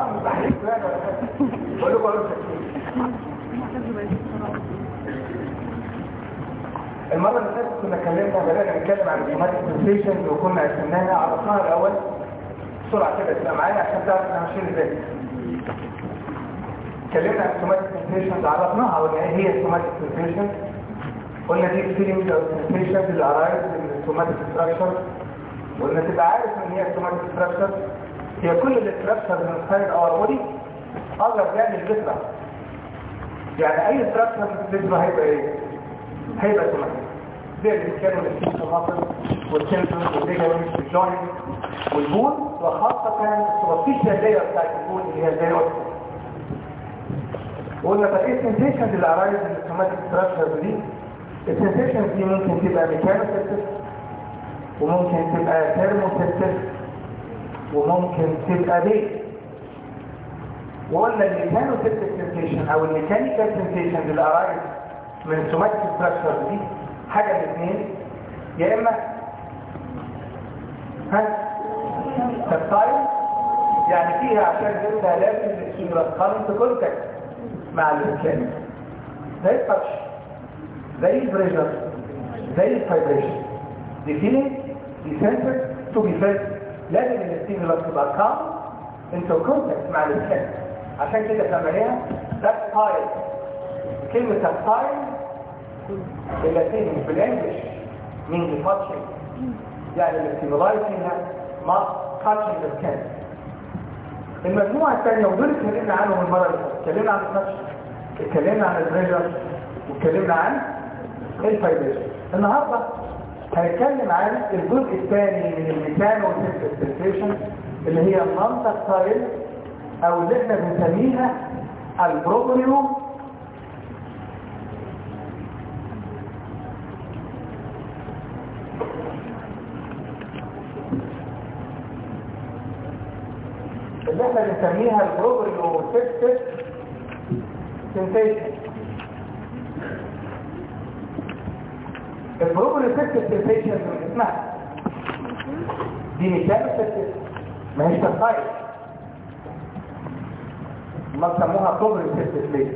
من تحليل يعني ولا حاجه بقول لكم قالوا تكتيك المرة اللي فاتت كنا اتكلمنا بدأنا نتكلم عن السوماتيك سنسيشنز وكنا قسمناها عرفناها الأول بسرعة كده تبقى معايا عشان تعرف احنا ماشيين ازاي. اتكلمنا عن السوماتيك سنسيشنز عرفناها قلنا ايه هي السوماتيك سنسيشنز قلنا دي الفيلينجز او السنسيشنز اللي ارايز من السوماتيك ستراكشر وقلنا تبقى عارف ان هي السوماتيك ستراكشر هي كل الاستراكشر من خارج اور بودي اقدر يعني الجسم يعني اي ستراكشر في الجسم هيبقى ايه؟ هيبقى سوماتيك زي اللي كانوا الاستيشن المصري والسنسون والليجامنت والجوينت والبول وخاصة السوبرفيشال لاير بتاعت البول اللي هي زي الأوتو وقلنا طب ايه السنسيشنز اللي ارايز من السوماتيك ستراكشر دي السنسيشنز دي ممكن تبقى ميكانوسيستس وممكن تبقى ثيرموسيستس وممكن تبقى بيت وقلنا الميكانوسيستس سنسيشن او الميكانيكال سنسيشنز اللي ارايز من السوماتيك ستراكشر دي حاجة من اثنين يا اما ها تبتايل يعني فيها عشان تبقى لازم السيمرات كارنت كونتاكت مع الانسان زي التاتش زي البريشر زي الفايبريشن دي فيلينج دي سنسر تو بي فيلد لازم الاستيمولات تبقى كام انتو كونتاكت مع الانسان عشان كده سميناها تاكتايل كلمة تاكتايل اللاتيني بالانجلش من تاتشنج يعني الاستيمولاي فيها ما تاتشنج الكان المجموعة الثانية ودول اتكلمنا عنهم المرة اللي فاتت اتكلمنا عن التاتش اتكلمنا عن البريشر واتكلمنا عن الفايبريشن النهاردة هنتكلم عن الجزء الثاني من الميكانو سنسيشن اللي هي النون تاكتايل او اللي احنا بنسميها البروبريو اللي احنا بنسميها البروبريو سيستس سنسيشن البروبريو سيستس سنسيشن من اسمها دي ميكانو سيستس ما هيش تفايل ما سموها بروبريو سيستس ليه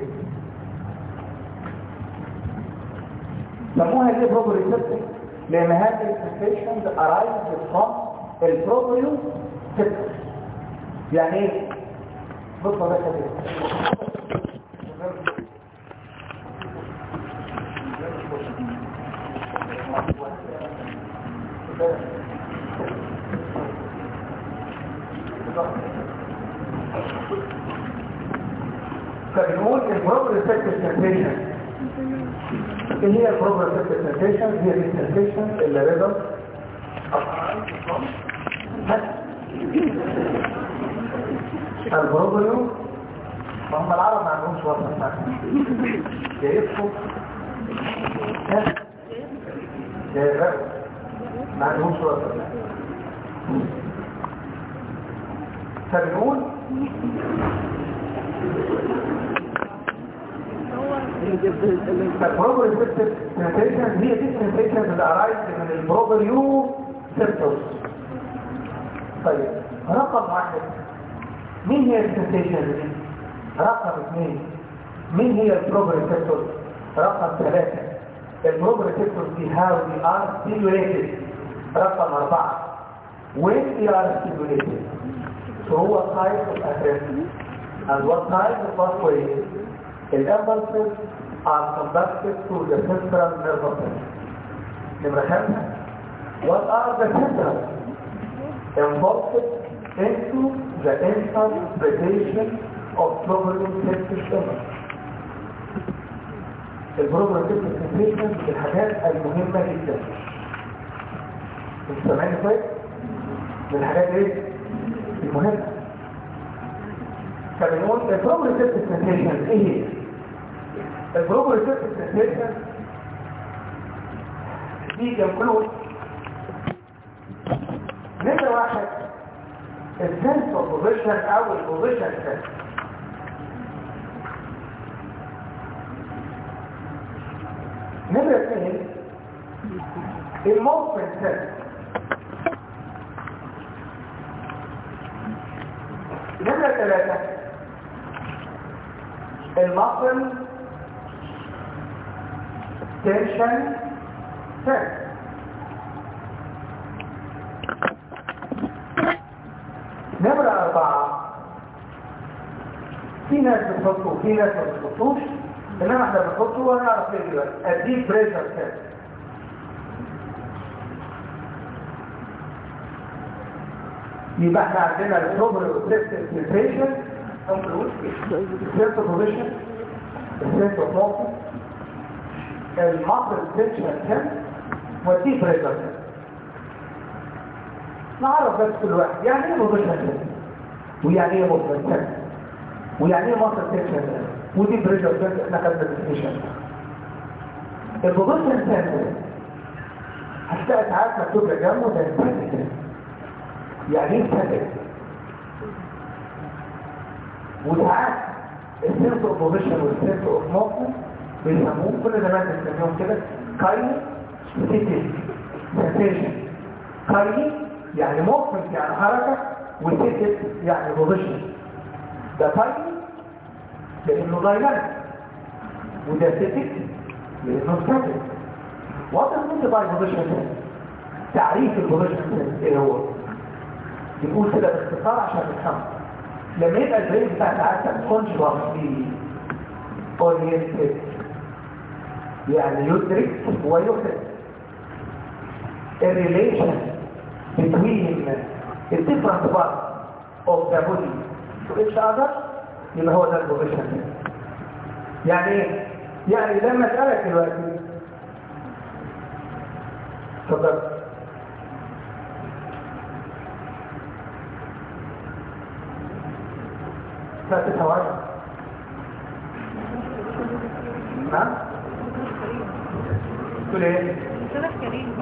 سموها ليه بروبريو سيستس لان هذه السنسيشنز arise from البروبريو سيستس يعني ايه بص ده كده فبنقول البروبريسبتيف سنسيشن ايه هي البروبريسبتيف سنسيشن هي دي السنسيشن اللي ريزلت البروبريو ما هم العرب ما عندهمش وصف يا يدخل يا يغرق ما عندهمش وصف فبنقول البروبريو سنسيشن هي دي السنسيشن اللي ارايز من البروبريو سيرتوس طيب رقم واحد مين هي السنسيشن دي رقم اثنين مين هي البروبريسبتور رقم ثلاثة البروبريسبتور دي how they are stimulated رقم أربعة when they are stimulated through what type of addressing and what type of pathway the impulses are conducted through the central nervous system نمرة خمسة what are the central involved into the interpretation of probabilistic image. البروبابيلتيك سنسيشن من الحاجات المهمة جدا. انت سامعني كويس؟ من الحاجات ايه؟ المهمة. فبنقول البروبابيلتيك سنسيشن ايه هي؟ البروبابيلتيك سنسيشن دي جنكلود نمرة واحد السنس اوف بوزيشن او البوزيشن سنس نمرة اثنين الموفمنت سنس نمرة نمرة ثلاثة المصل تنشن تنشن نمرة أربعة في ناس بتحطه وفي ناس ما بتحطوش إنما احنا بنحطه وهنعرف ليه دلوقتي أديك بريشر تيست يبقى احنا عندنا الصبر والسيستم فلتريشن السيرت بوزيشن السيرت اوف موشن المصر تنشن تيست والدي بريشر تيست نعرف بس كل واحد يعني ايه بوزيشن تيست ويعني ايه موشن تيست ويعني ايه مصر تنشن ودي بريشر تيست احنا خدنا ديفينيشن البوزيشن تيست هتلاقي ساعات مكتوب جنبه ده التيست يعني ايه تيست وساعات السنس اوف بوزيشن والسنس اوف موشن بيسموه كل زمان بنسميهم كده كايني سيتي سنسيشن كايني يعني موفمنت يعني حركة وسيتي يعني بوزيشن ده كايني لانه دايناميك وده سيتي لانه ستاتيك وات از باي بوزيشن تعريف البوزيشن ايه هو بنقول كده باختصار عشان نفهمه لما يبقى البرين بتاع سعادتك كونشوسلي اورينتد يعني يدرك ويدرك الريليشن between the different parts of the body to each other يبقى هو ده البوزيشن يعني ايه؟ يعني لما اسالك دلوقتي اتفضل ثلاث ثواني نعم تقول ايه صدق كريم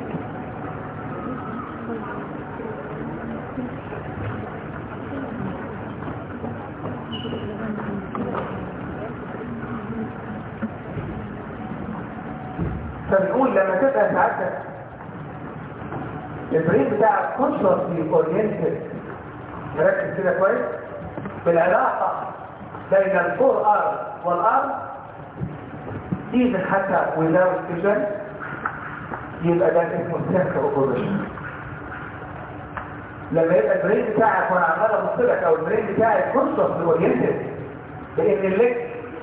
فبنقول لما تبقى سعادتك البرين بتاعك كونشوسلي اورينتد مركز كده كويس بالعلاقه بين الفور ار والارم ايفن حتى without vision يبقى ده اسمه سنتر اوبوزيشن لما يبقى البرين بتاعك وانا عمال ابص لك او البرين بتاعك كونشوسلي اورينتد بان الليج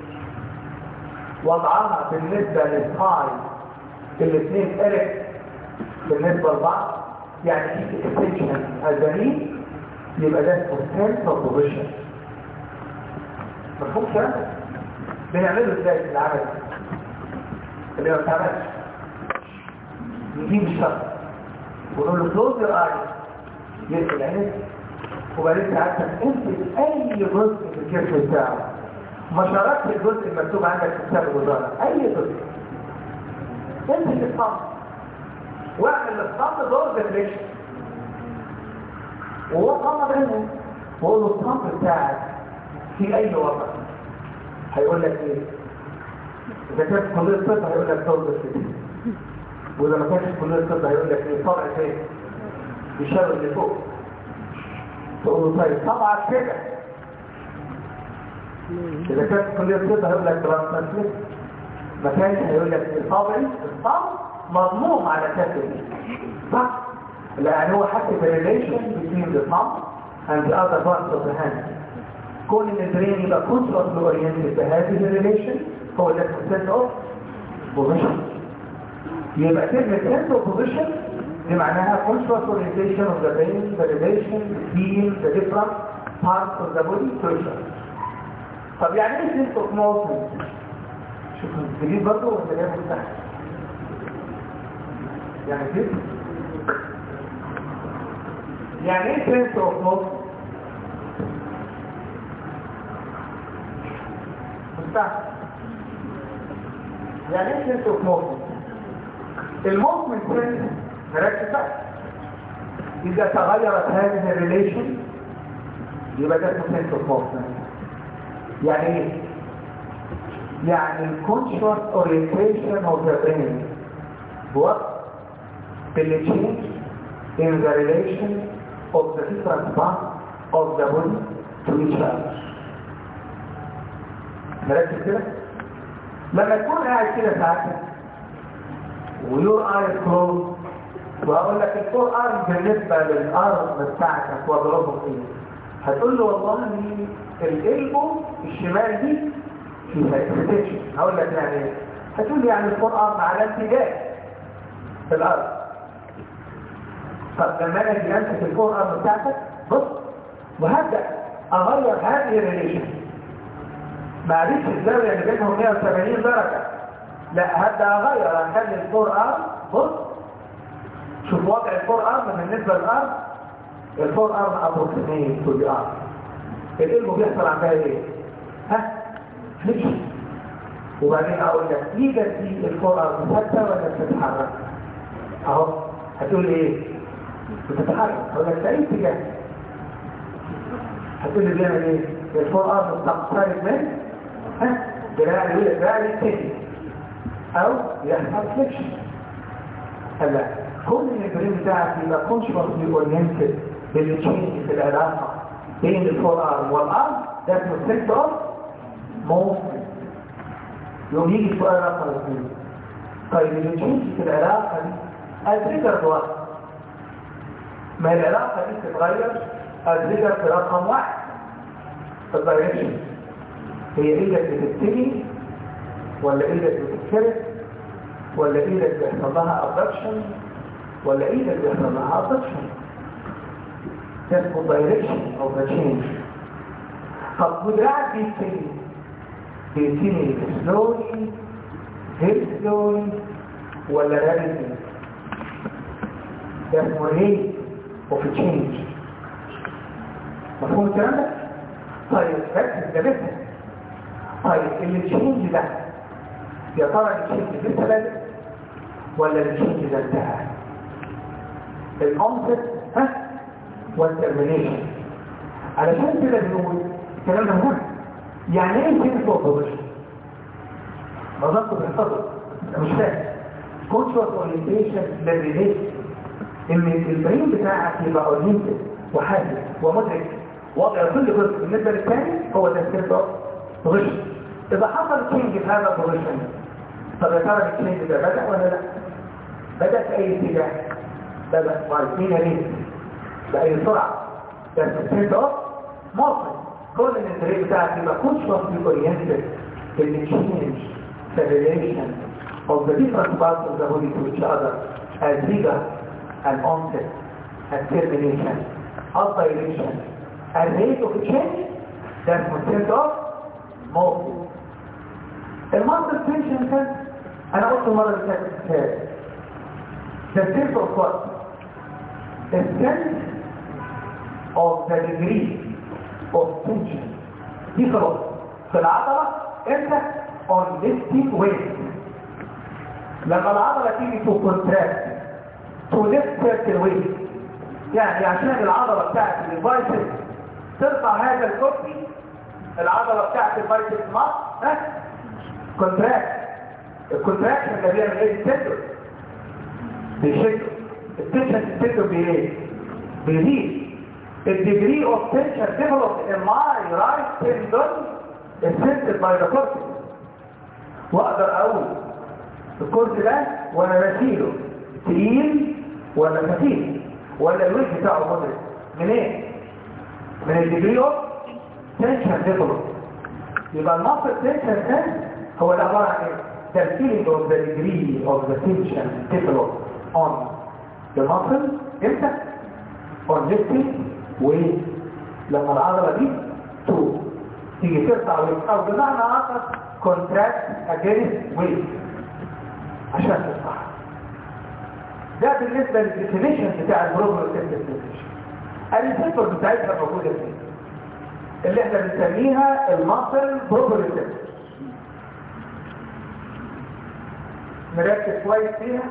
وضعها بالنسبه للسايد الاثنين ارك بالنسبة لبعض يعني في اكستنشن البنين يبقى ده اسمه سنتر بوزيشن مفهوم كده؟ بنعمله ازاي في العمل؟ اللي ما بتعملش نجيب الشخص ونقول له كلوز يور اي يقفل عينك وبعدين ساعتها امسك اي جزء في الكرش بتاعه ما شاركت الجزء المكتوب عندك في كتاب الوزاره اي جزء امسك الصمت واعمل الصمت دور ديفليكشن وهو صمت منه وقول له الصمت بتاعك في اي وضع هيقول لك ايه اذا كانت في كليه الطب هيقول لك دور ديفليكشن واذا ما كانش في كليه الطب هيقول لك ايه طبع فين بيشاور اللي فوق تقول له طيب طبعك كده اذا كانت في كليه الطب هيقول لك ترانسميشن ما كانش هيقول لك الطبعي الصمت مضموم على كتب صح لان هو حتى the relation between the thumb and the other parts of the hand كون ان البرين يبقى consciously oriented بهذه الريليشن هو ده sense of position يبقى كلمة sense of position دي معناها conscious orientation of the brain the relation between the different parts of the body to each other طب يعني ايه sense of movement شوف الجديد برضه ولا جاي من تحت يعني كده يعني ايه sense of movement مستحق يعني ايه sense of movement الموفمنت سنس نركز بقى اذا تغيرت هذه الريليشن يبقى ده اسمه sense of movement يعني ايه يعني الكونشوس اورينتيشن اوف ذا برين what will change in the relation of the different parts of the body to each other مركز كده لما تكون قاعد كده ساعتك ويور اي كلوز وهقول لك الفور ارم بالنسبه للارم بتاعتك واضربه ايه هتقول له والله الالبو الشمال دي فيها اكستنشن هقول لك يعني ايه هتقول لي يعني الفور ارم على اتجاه في الارض طب لما انا اجي امسك الفور ارم بتاعتك بص وهبدا اغير هذه الريليشن معلش الزاويه اللي بينهم 180 درجه لا هبدا اغير اخلي الفور ارم بص شوف وضع الفور ارم بالنسبه للارض الفور ارم ابروكسيميت تو ذا ارم القلب بيحصل عندها ايه ها فليكشن وبعدين اقول لك ايدك دي الفور ارم ثابته ولا بتتحرك اهو هتقول لي ايه بتتحرك اقول لك في اي اتجاه هتقول لي بيعمل ايه الفور ارم بتقترب من ها دراعي يقول لك دراعي التاني او يحصل فليكشن هلا كل البرين بتاعك يبقى كونشوسلي اورينتد بالتشينج في العلاقه بين الفور ارم والارم ده اسمه سيكت اوف موفمنت يوم يجي سؤال رقم اثنين طيب التشينج في العلاقه دي التريجر واحد ما العلاقه دي تتغير التريجر في رقم واحد الدايركشن هي ايدك بتبتدي ولا ايدك بتتكرر ولا ايدك بيحصل لها ابدكشن ولا ايدك بيحصل لها ابدكشن ده اسمه direction of the change طب ودراعك بيبتدي بيبتدي slowly very slowly ولا rapidly ده اسمه rate of change مفهوم الكلام ده؟ طيب ركز ده بس طيب اللي تشينج ده يا ترى التشينج لسه بادئ ولا التشينج ده انتهى الانصت ها والترمينيشن علشان كده بنقول الكلام ده مهم يعني ايه كلمه اوبوزيشن نظرت بالحفظ مش فاهم كونشوس اورينتيشن للريليشن ان البرين بتاعك يبقى اورينتد وحاسس ومدرك وضع كل جزء بالنسبه للثاني هو ده الكلمه اوبوزيشن اذا حصل تشينج في هذا الاوبوزيشن طب يا ترى التشينج ده بدا ولا لا بدا في اي اتجاه بدا وعارفين ليه بأي سرعة ده السنت اوف موصل كل ان الطريق بتاعك يبقى consciously oriented in the change the relation of the different parts of the body to each other as bigger and onset and termination of direction and rate of change that's the sense of motion المصدر tension ده انا قلت المره اللي فاتت the sense of what the sense of the degree of tension دي خلاص في العضلة انت on lifting weight لما العضلة تيجي to contract to lift certain weight يعني عشان العضلة بتاعت البايسب ترفع هذا الكرسي العضلة بتاعت البايسب مصر ها contract الكونتراكشن ده بيعمل ايه التندر بيشده التنشن التندر بايه بيزيد الديجري اوف تنشن ديفلوب ان ماي رايت تندون السنتد باي ذا كورتكس واقدر اقول الكورس ده وانا بشيله تقيل ولا خفيف ولا الويت بتاعه مدرك منين إيه؟ من الديجري اوف تنشن ديفلوب يبقى المصر تنشن ده هو اللي عباره عن ايه the feeling of the degree of the tension develop on the muscle امتى on lifting ولما العضلة دي تو تيجي ترفع ويت او بمعنى اخر contract against weight عشان ترفع ده بالنسبة للديفينيشن بتاع البروبر ديفينيشن الريسيبتور بتاعتها موجودة فين اللي احنا بنسميها المصل بروبر ديفينيشن نركز كويس فيها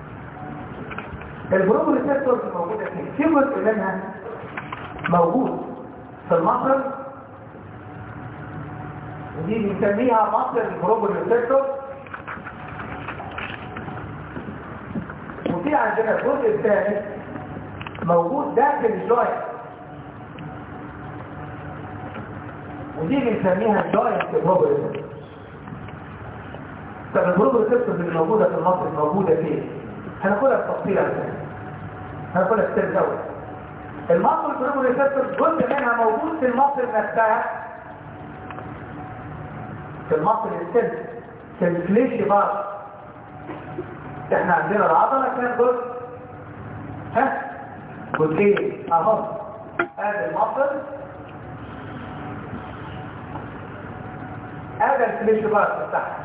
البروبر ريسبتورز موجوده فين في جزء منها موجود في المصل ودي بنسميها مصل البروبر ريسبتور وفي عندنا الجزء الثاني موجود داخل الجوينت ودي بنسميها جاينت بروبريسبتور طب البروبريسبتورز اللي موجوده في المصري موجوده فين؟ هناخدها بتفصيل على فكره هناخدها في الترم الاول المصل البروبريسبتور جزء منها موجود في المصل نفسها في المصل السن في الفليش بار احنا عندنا العضله كان جزء ها جزئين اهو ادي المصل ادي الفليش بار بتاعها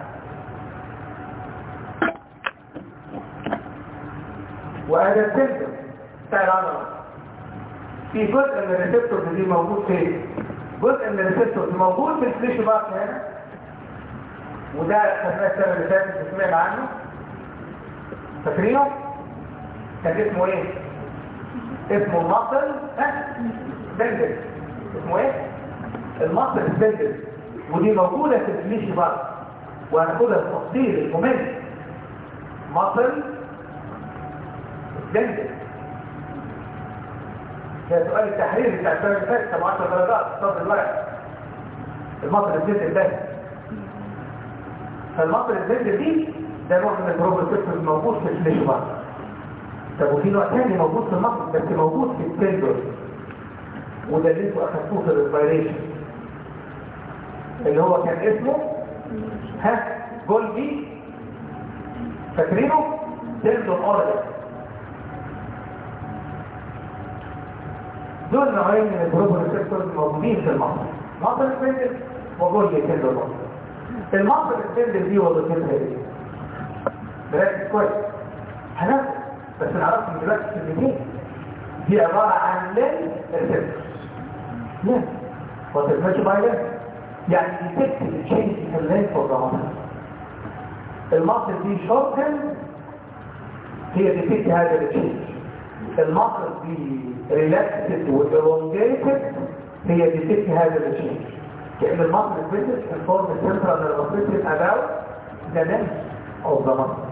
وادي السنتر بتاع العضله في جزء من الريسبتورز دي موجود فين جزء من الريسبتورز موجود في الفليش بارت هنا وده خدناه السنه اللي فاتت سمعنا عنه فاكرينه كان اسمه ايه اسمه المصل ها بندل اسمه ايه المصل بندل ودي موجوده في الفليش بارت وهناخدها التفصيل الممل مصل بندل ده سؤال التحرير بتاع السنه اللي فاتت 17 درجات صدر الورق المصر الزيت الثاني فالمصر الزيت دي ده نوع من البروبوسيبتورز موجود في الفليش بار طب وفي نوع ثاني موجود في المصر بس موجود في التندر وده اللي انتوا اخدتوه في الانسبيريشن اللي هو كان اسمه ها جولجي فاكرينه تندر اورجن دول نوعين من البروبوريسبتورز موجودين في المصر مصر السندل وجولجي تندر مصر المصر السندل دي وظيفتها ايه؟ بركز كويس هناخد بس نعرف من دلوقتي الكلمتين دي عبارة عن لين ريسبتور لين وتسميش باي لين يعني ديتكت التشينج في اللين فور ذا مصر المصر دي شورتن هي ديتكت هذا التشينج المصر دي ريلاكسد والالونجيتد هي ديتكت هذا التشينج لان المصر بتدرس انفورم السنترال نيرفس سيستم اباوت ذا لينث اوف ذا مصر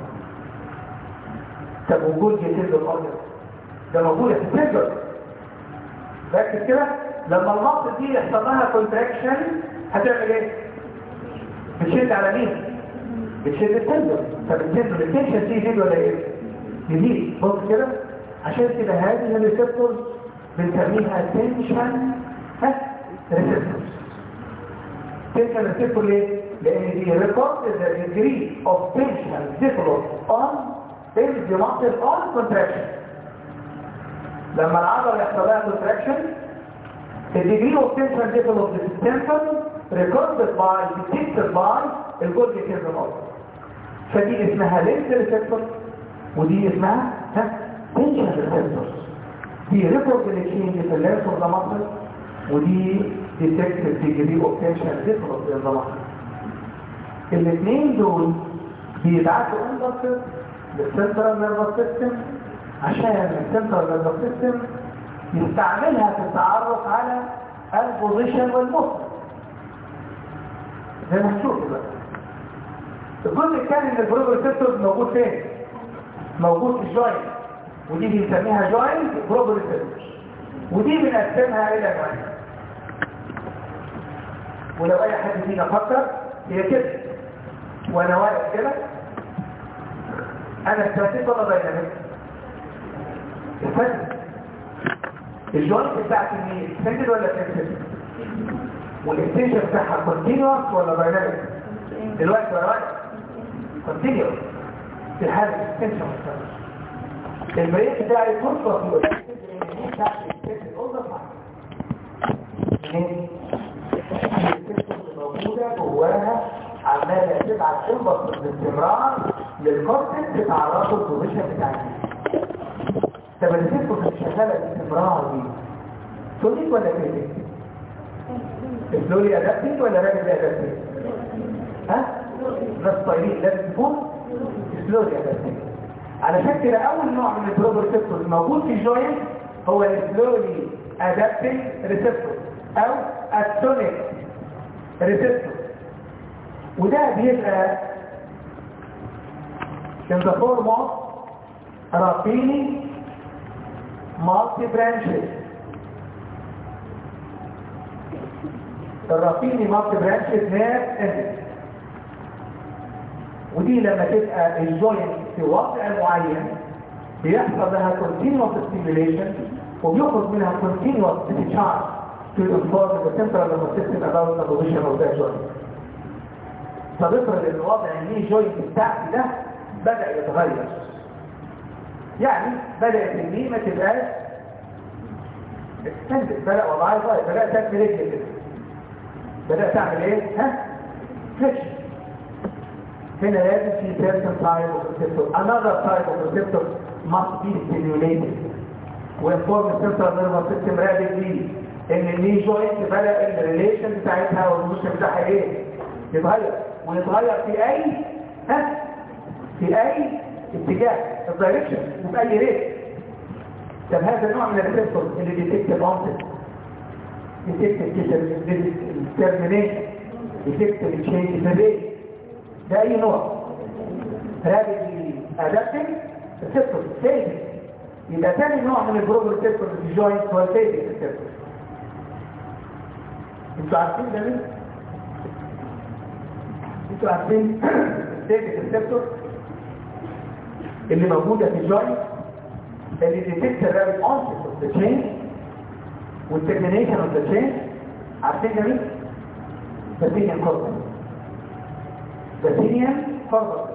طب وجود جسد الارض ده موجود في السنتر ركز كده لما المصر دي يحصل لها كونتراكشن هتعمل ايه بتشد على مين بتشد السنتر طب السنتر التنشن دي يزيد ولا ايه يزيد بص كده عشان كده هذه الريسبتورز بنسميها تنشن ها ريسبتورز تنشن ريسبتور ليه لان دي ريكورد ذا ديجري اوف تنشن ديفلوب اون بيلز يمثل اون كونتراكشن لما العضله يحصل لها كونتراكشن الديجري اوف تنشن ديفلوب ديستنشن ريكوردد باي ديتكتد باي الجولجي كيرفن فدي اسمها لينس ريسبتور ودي اسمها ها تنشن ريسبتور دي ريكورد للتشينج في اللينس اوف ذا ماسل ودي ديتكتد ديجري اوف تنشن ديفلوب ان ذا ماسل الاثنين دول بيبعتوا اندكتور للسنترال نيرفس سيستم عشان السنترال نيرفس سيستم يستعملها في التعرف على البوزيشن والموشن زي ما هنشوف دلوقتي الجزء الثاني من البروبريسبتورز موجود فين؟ موجود في الجوينت ودي بنسميها جوينت بروبريسبتورز ودي بنقسمها الى نوعين ولو اي حد فينا فكر هي كده وانا واقف كده انا استاتيك ولا دايناميك استاتيك الجوينت بتاعتي مين اكستندد ولا فليكسد والاكستنشن بتاعها كونتينوس ولا دايناميك دلوقتي ولا وقت كونتينوس في حاله الاكستنشن البريك بتاعي فرصه في الوقت موجوده جواها عماله تبعت انبط باستمرار للكورتكس بتعرفه البوزيشن بتاعتي طب السيستم اللي شغاله باستمرار دي سوليد ولا كريتيك سلولي ادابتنج ولا رابيد ادابتنج ها ناس طيبين لازم تكون سلولي ادابتنج علشان كده اول نوع من البروبرسبتور موجود في الجوينت هو السلولي ادابتنج ريسبتور او التونيك ريسبتور وده بيبقى in the form of rapini multi branches الرافيني مالتي برانشز نيرف اندكس ودي لما تبقى الجوينت في وضع معين بيحصل لها continuous stimulation وبيخرج منها continuous discharge to inform the central nervous system about the position of that joint. فبفرض ان وضع الني جوينت بتاعتي ده بدأ يتغير. يعني بدأت الني ما تبقاش اكستندد بدأ وضعها يتغير بدأت تعمل رجل كده. بدأت تعمل ايه؟ ها؟ فليكشن. هنا لازم في certain type of receptor. Another type of receptor must be stimulated. وينفورم السنترال نيرفس سيستم رابيدلي ان الني جوينت بدا الريليشن بتاعتها والبوزيشن بتاعها ايه؟ يتغير ويتغير في اي ها؟ في اي اتجاه الدايركشن وفي اي ريت طب هذا نوع من الريسبتور اللي ديتكتيف اونست ديتكتيف الترمينيشن ديتكتيف تشينج في الريت ده اي نوع رابيدلي ادابتنج ريسبتور سيفنج يبقى تاني نوع من البروبل سيستم في الجوينت هو الفيزيك سيستم انتوا عارفين ده مين؟ انتوا عارفين الفيزيك سيستم اللي موجودة في الجوينت اللي ديتكت الرابط اونست اوف ذا تشينج والترمينيشن اوف ذا تشينج عارفين ده مين؟ باسينيان كوربس باسينيان كوربس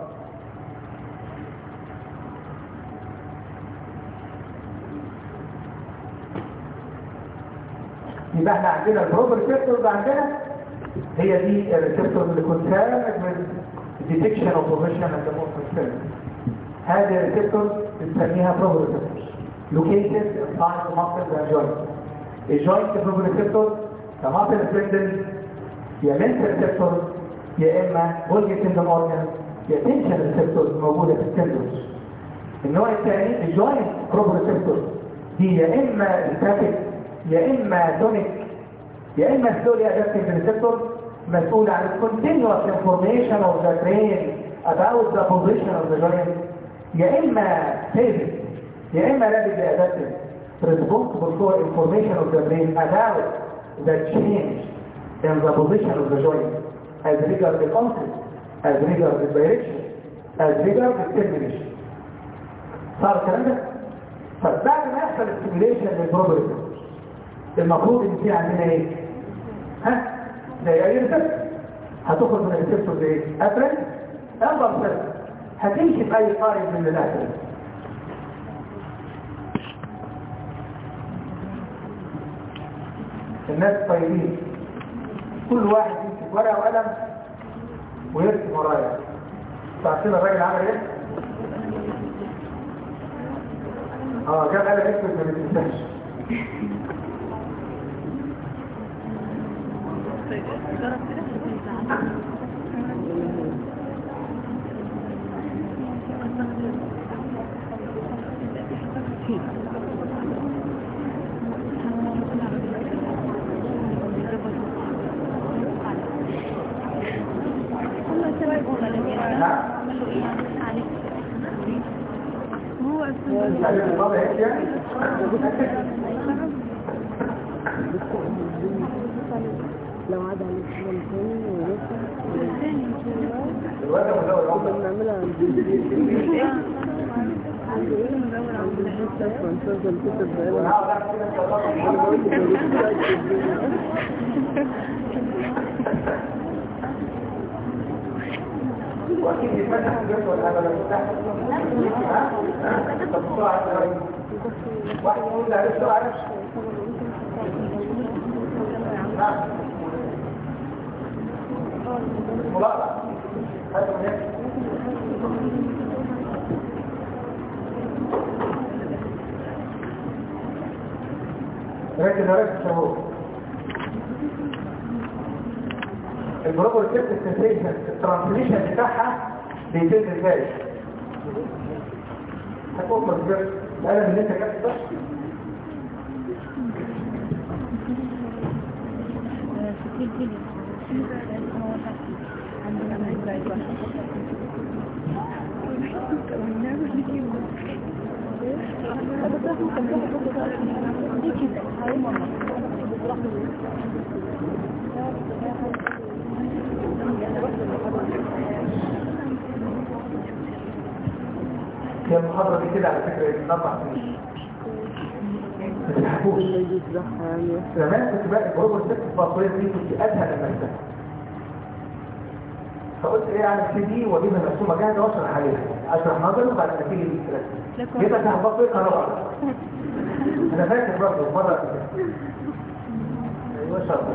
يبقى احنا عندنا البروبر ريسبتورز عندنا هي دي الريسبتورز اللي كونسيرند من ديتكشن اوف بوزيشن اند موفمنت هذه الريسبتورز بنسميها بروبر ريسبتورز لوكيتد ان سايد ماسل اند جوينت الجوينت بروبر ريسبتورز كماسل سبندل يا منت ريسبتورز يا اما بولجي سندم اورجان يا تنشن ريسبتورز موجوده في السندوز النوع الثاني الجوينت بروبر ريسبتورز دي يا اما ستاتيك يا اما تونيك يا اما سلولي ادابتيف ريسبتور مسؤول عن الكونتينوس انفورميشن اوف ذا برين about the position of the joint يا اما فيزيك يا اما رابيد ادابتيف responsible for information of the brain about the change in the position of the joint as regards the concept as regards the direction as regards the termination صار الكلام ده؟ فبعد ما يحصل السيميليشن للبروبرتي المفروض ان في عندنا ايه ها زي اي ريسبتور هتخرج من الريسبتور بايه افرن افضل ريسبتور هتمشي في اي قارب من الافرن الناس طيبين كل واحد يمسك ورقه وقلم ويرسم ورايا تعرفين الراجل عمل ايه اه جاب قلم اسود ما بتنساش لو عاد على الثاني ولسه الواد مزود عمر بنعملها عند عند ايه عند الحته الفرنسيه الكتب وانا بقى هقعد احكي لك والله. واكيد يتفتح الجيش ولا هذا لو فتح ها؟ طب بسرعه يا واحد يقول لي عرفت عرفت ها ملاحظه هذا من يكفي ركز ركز شهور البروبر كيبت السنسيشن الترانسميشن بتاعها بيتم ازاي هتقول مصدر القلم اللي انت جبت ده هي المحاضرة دي كده على فكرة من أربع سنين ما تضحكوش اللي يجي يشرحها يعني زمان كنت بقى الجروب الست الفاصلية دي كنت أزهق لما أشتغل فقلت ايه اعمل سي دي واجيبها مرسومه جاهزه واشرح عليها اشرح نظري وبعد ما تيجي دي كده يبقى تحفظ ايه قرار انا فاكر برضه مره كده ايوه شاطر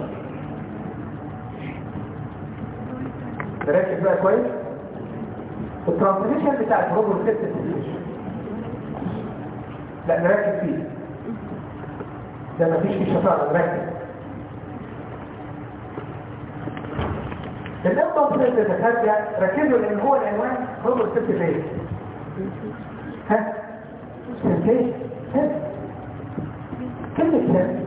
تركز بقى كويس الترانسليشن بتاع الجروب الست لا نركز فيه ده مفيش فيه شطاره نركز النقطة اللي تتخرج ركزوا لان هو العنوان هو الست ليه ها سنتين ها كلمة سن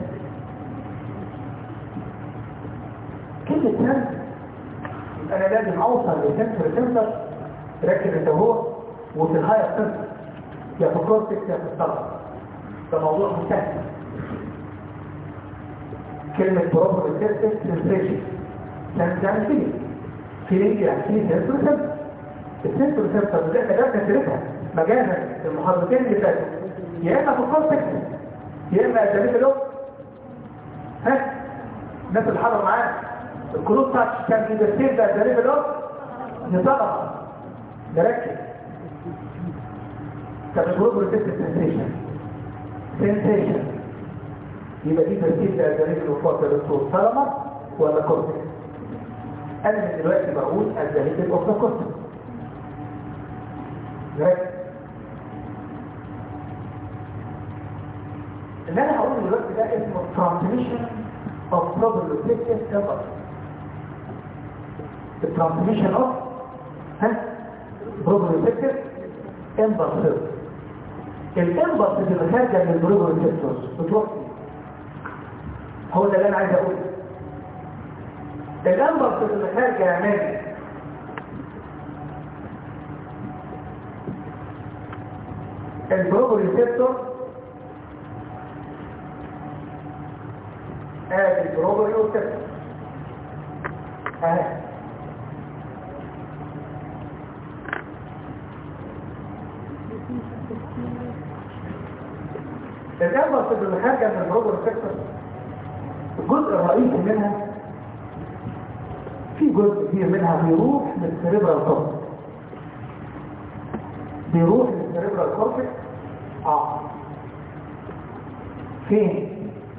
كلمة سن انا لازم اوصل لسنتر سنتر ركز انت هو وفي الهاير سنتر يا في الكورتكس يا في الطلب ده موضوع مستهل كلمة بروبر سيستم سنسيشن يعني فيه فيه يعني فيه سنسور سنسور السنسور سنسور اللي احنا جبنا سيرتها مجازا في المحاضرتين اللي فاتوا يا اما في الكورتكس يا اما ادابيت اللوب ها الناس اللي حضروا معانا الكروت تاتش كان في السيف ده ادابيت اللوب نطلع نركز طب الجروب ريسيست سنسيشن سنسيشن يبقى دي ترتيب لأدريب الوفاق للصوت سلمة ولا كورتكس انا من دلوقتي بقول الدليل الاخرى كورتكس ركز اللي انا هقوله دلوقتي ده اسمه transmission of probabilistic error الترانسميشن اوف ها probabilistic impulses الامبلس اللي خارجه من البروبوليسيكتورز بتروح فين هو ده اللي انا عايز اقوله الامبلس اللي خارجه يا ماجد البروبوليسيكتور ادي البروبوليسيكتور اهي الجنبة اللي خارجة من البروبر سيكتور الجزء الرئيسي منها في جزء كبير منها بيروح للسريبرال كورتكس بيروح للسريبرال كورتكس اه فين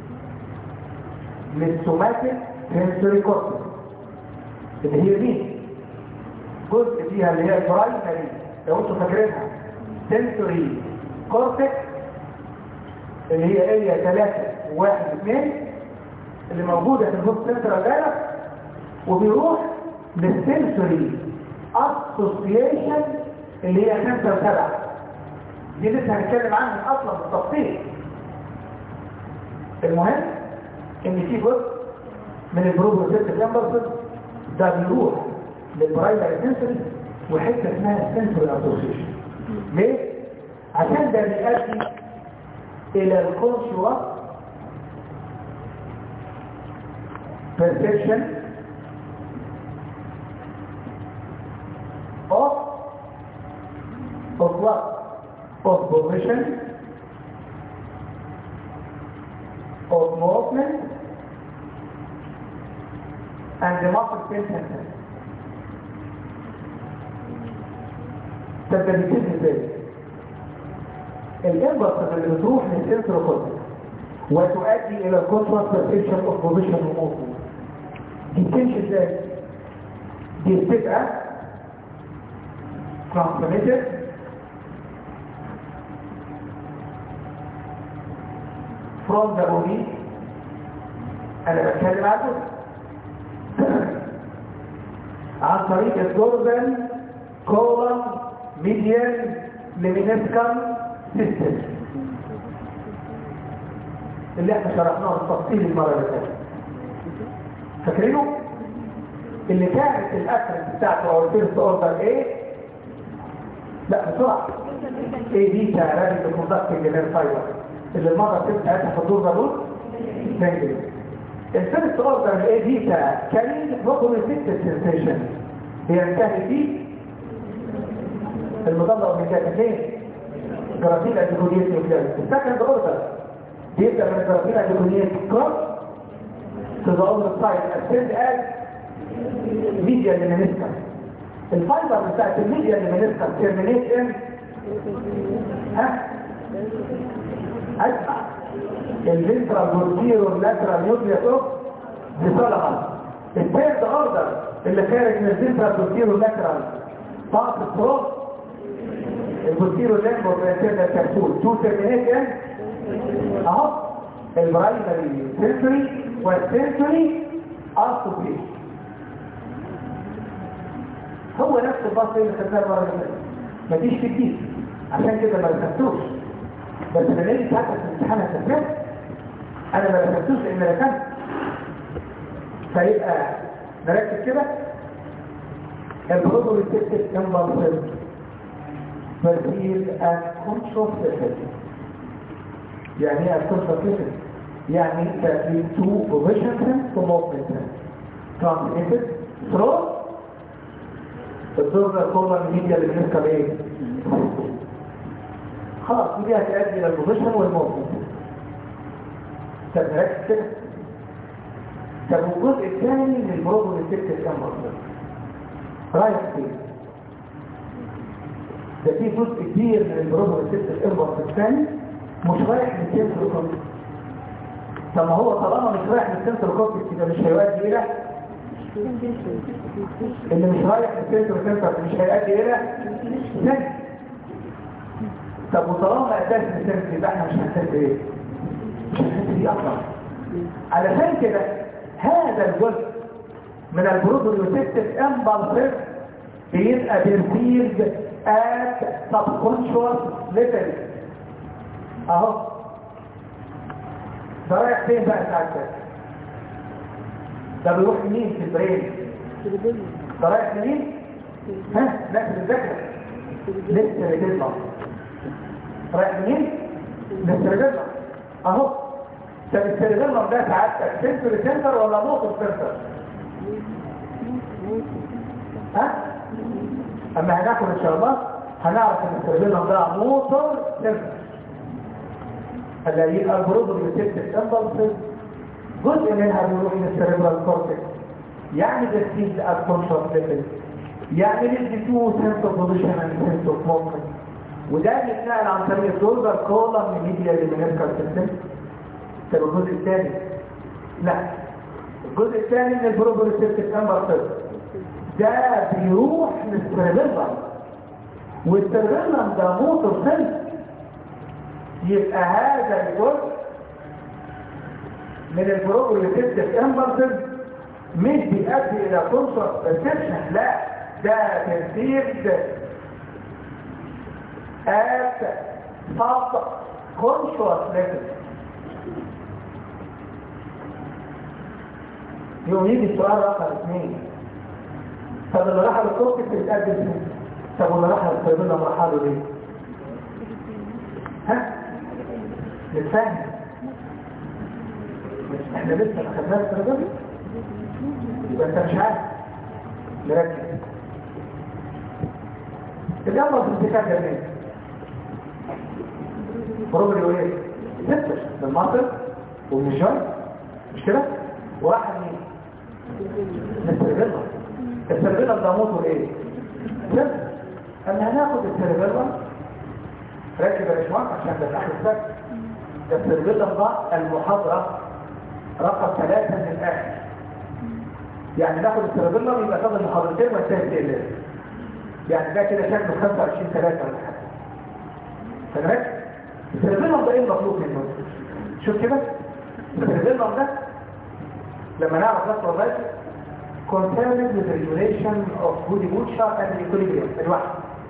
للسوماتيك سنسوري كورتكس اللي هي دي جزء فيها اللي هي البرايمري لو انتوا فاكرينها سنسوري كورتكس اللي هي اريا 3 1 2 اللي موجودة في الهوب سنترال دايركت وبيروح للسنسوري اسوسيشن اللي هي 5 و7 دي لسه هنتكلم عنها اصلا بالتفصيل المهم ان في جزء من البروبروسيت كامبرسز ده بيروح للبرايمري سنسوري وحته اسمها سنسوري اسوسيشن ليه؟ عشان ده بيؤدي الى الكونشوس perception of of what? Of position, of movement, and the muscle tension. تبدأ ازاي؟ الانبرس اللي بتروح للسنسور كورتكس وتؤدي الى الكونتراست perception of position وmovement دي بتمشي ازاي؟ دي بتبقى transmitted from the body انا بتكلم عنه عن طريق الدوربل كولم ميديان لمينسكم سيستم اللي احنا شرحناه بالتفصيل المره اللي فاتت فاكرينه اللي كانت الاكرس بتاعته او الفيرست اوردر ايه لا بسرعه ايه دي تعرفي الكوندكتنج نير فايبر اللي المره اللي بتاعتها في الدور ده دول نجري الفيرست اوردر الايه دي كان بروبوليسيت سنسيشن بينتهي فيه المضلة والمكاتفين جرافين اديكونيت نيوكليس السكند اوردر بيبدا من جرافين اديكونيت كروس to the other side ascend as media لمنسكا الفايبر بتاعت الميديا لمنسكا terminate in ها اسمع الفنترال بورتيرو اللاترال نيوكليس اوف بصلها الثيرد اوردر اللي خارج من الفنترال بورتيرو اللاترال طاقة الصوت البورتيرو اللاترال والانترنال كبسول تو ترمينيت ان اهو البرايمري سنسوري والسنسوري ارتوبي هو نفس الباص اللي خدناه المره اللي فاتت مفيش فيه جديد عشان كده ما رسمتوش بس لما نيجي ساعتها في الامتحان هتفهم انا ما رسمتوش لان رسمت فيبقى نركز كده البروتو ريسبتيف امبالسيف perceive as conscious effect يعني ايه as conscious effect يعني تأتي to position sense to movement sense transmitted through الدور الكورة الميديا اللي بنسكب ايه خلاص دي هتؤدي الى البوزيشن والموفمنت طب نركز كده طب والجزء الثاني من البروبو ريسبتيف كام مصدر رايح فين ده في جزء كبير من البروبو ريسبتيف امبرس الثاني مش رايح من السنسور كورتكس طب ما هو طالما مش رايح من السنسور كورتكس يبقى مش هيؤدي الى اللي مش رايح من السنسور كورتكس مش هيؤدي الى سنس طب وطالما اداش من السنس يبقى احنا مش هنحس ايه مش هنحس بيه اصلا علشان كده هذا الجزء من البروتوريوسيبتيف امبالسيف بيبقى بيرسيرد at subconscious level اهو ده رايح فين بقى ساعتها ده بيروح منين في البرين ده رايح منين ها لا في الذاكره لسه رجلنا رايح منين لسه رجلنا اهو طب السيرفيلم ده ساعتها سنسور سنتر ولا موتور سنتر ها اما هناخد ان شاء الله هنعرف ان السيرفيلم ده موتور سنتر هنلاقيه البروز ريسبتيف امبلسز جزء منها بيروح للسيريبرال كورتكس يعني ده سيد الكونشس ليفل يعني ندي تو سنس اوف بوزيشن اند سنس اوف موفمنت وده بيتنقل عن طريق الدولدر كولم من ميديا للمنسكال سيستم طب الجزء الثاني لا الجزء الثاني من البروبوليسيبتيك امبرسز ده بيروح للسيربيلم والسيربيلم ده موتور سنس يبقى هذا الجزء من البروبوليسيبتيك امبرسز مش بيؤدي الى كونشس بيرسبشن لا ده تنسيق at subconscious level يوم يجي السؤال رقم اثنين طب اللي راح للكورتكس بيتقدم فين؟ طب واللي راح للسيربيلا مرحله ليه؟ ها؟ نتفهم مش احنا لسه ما خدناش السيربيلا يبقى انت مش عارف نركز الجامعة في الاتكاك جميل بروبري ايه؟ ستة من المنطق ومن الجاي مش كده؟ واحد مين؟ السيرفيلا السيرفيلا ده موتور ايه؟ ستة اما هناخد السيرفيلا ركب يا باشمهندس عشان ده الاخر السبت ده السيرفيلا ده المحاضرة رقم ثلاثة من الاخر يعني ناخد السيرفيلا يبقى تاخد المحاضرتين والتاني تقلل يعني ده كده شكله 25 3 ولا حاجه تمام السيرفيلم ده ايه المطلوب منه شوف كده السيرفيلم ده لما نعرف نفس والله concerned with regulation of body motion and equilibrium الواحد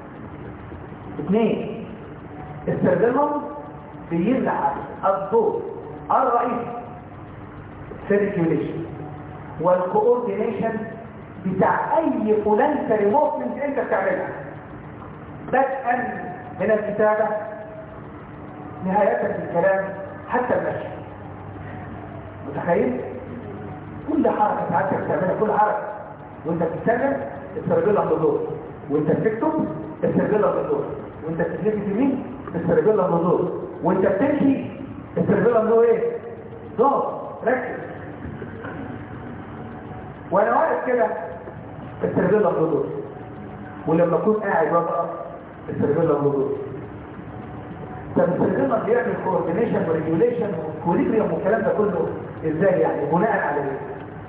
اثنين السيرفيلم بيمنع الضوء الرئيسي circulation والكوردينيشن بتاع اي فولنتري موفمنت انت بتعملها بدءا من الكتابة نهاية في الكلام حتى المشي متخيل كل حركة ساعتك بتعملها كل حركة وانت بتتكلم السرجلة بالدور وانت بتكتب السرجلة بالدور وانت بتتلفت يمين السيربيلا دور وانت بتمشي السيربيلا دور ايه دور ركز وانا واقف كده السيربيلا دور ولما اكون قاعد وابقى السيربيلا دور طب السيربيلا بيعمل كوردينيشن وريجوليشن وكوليبريم والكلام ده كله ازاي يعني بناء على ايه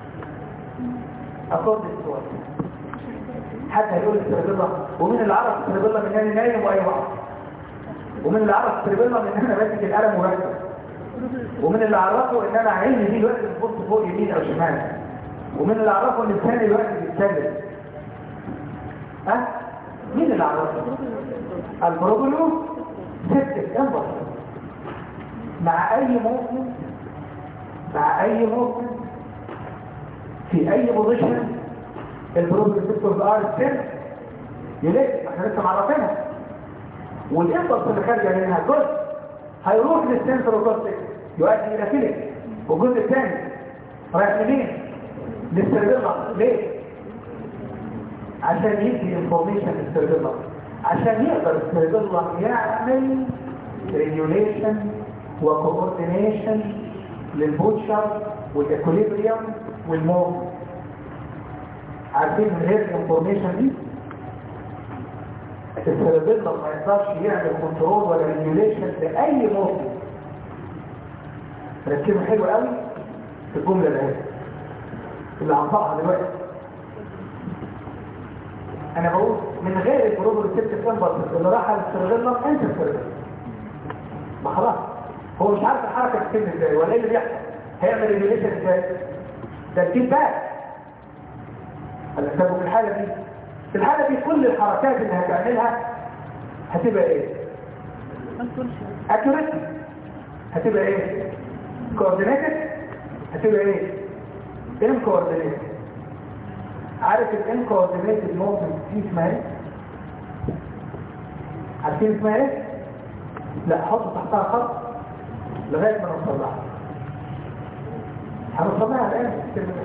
اصد السؤال حتى هيقول السيربيلا ومين اللي عرف السيربيلا من اني نايم واي وقت ومن اللي عرف السيربيلا من ان انا ماسك القلم وبكتب ومن اللي عرفه ان انا عيني دي الوقت بتبص فوق يمين او شمال ومن اللي عرفه ان لساني الوقت بيتكلم ها أه؟ مين اللي عرفه البروبلو سبتك انظر مع اي مؤمن مع اي مؤمن في اي بوزيشن البروبلو سبتك ار السن يلف احنا لسه معرفينها والانبلس اللي خارجه منها جزء هيروح للسنتر كورتكس يؤدي الى كليك والجزء الثاني رايح لمين للسيربيلا ليه عشان يدي انفورميشن للسيربيلا عشان يقدر السيربيلا يعمل ريجوليشن وكوردينيشن للبوتشر والاكوليبريم والموف عارفين من غير الانفورميشن دي السيربيلا ما يقدرش يعمل كنترول ولا ريجوليشن لاي موقف ركزوا حلو قوي في الجمله اللي اللي هنطقها دلوقتي انا بقول من غير البروبر الست سمبر اللي راح على السيربيلا انت السيربيلا ما خلاص هو مش عارف الحركه بتتم ازاي ولا ايه اللي بيحصل هيعمل ريجوليشن ازاي ده الفيدباك هنكتبه في الحاله دي في الحالة دي كل الحركات اللي هتعملها هتبقى ايه accurate هتبقى ايه coordinated هتبقى ايه incoordinated عارف ال incoordinated movement دي اسمها ايه عارفين اسمها ايه لا حط تحتها خط لغاية ما نوصل لها هنوصل لها الان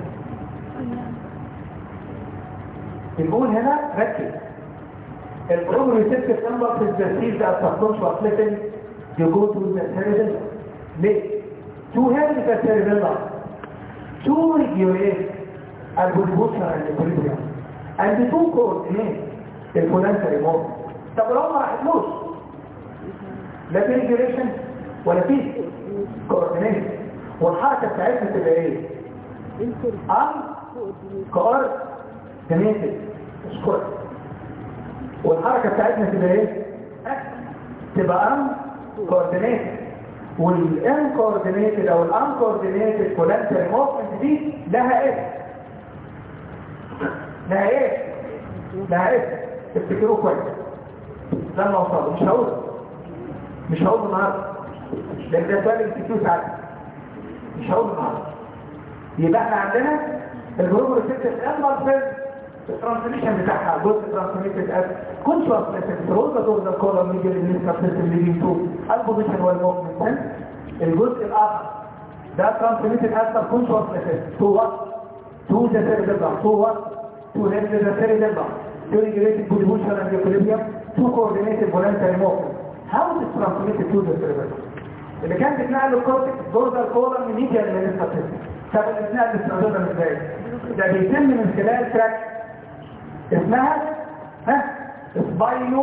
بنقول هنا ركز البروجرام ريسبتيف نمبر في الترتيب ده التخصص وصلتين يجو تو السيربيلا ليه؟ تو هيلث السيربيلا تو ريجوليت البوليبوشن الاكوليبريم اند تو كوردينيت الفولانتري مود طب لو ما راحتلوش لا في ريجوليشن ولا في كوردينيت والحركه بتاعتنا تبقى ايه؟ ان كوردينيت كنيتد اشكرك والحركة بتاعتنا تبقى ايه تبقى ان كوردينيتد والان كوردينيتد او الان كوردينيتد كولانتري موفمنت دي لها ايه لها ايه لها ايه افتكروه كويس لما اوصله مش هقوله مش هقوله النهارده لان ده سؤال الانستيتيوت ساعات مش هقوله النهارده يبقى احنا عندنا الجروب ريسبتيف امبر الترانسميشن بتاعها جزء ترانسميتد از كونشوسنس الروزا دور ذا كولوم يجي للنسبه سيستم ليدنج تو البوزيشن والموفمنت الجزء الاخر ده ترانسميتد از كونشوسنس تو وات تو ذا سيربيلم تو وات تو هيد ذا سيربيلم to regulate pollution and equilibrium to coordinate voluntary movement how is it transmitted to the cerebellum اللي كان بيتنقل للكورتكس دور ذا كولوم ميديا للنسبه سيستم طب اللي بيتنقل للسيربيلم ازاي ده بيتم من خلال تراك اسمها ها سباينو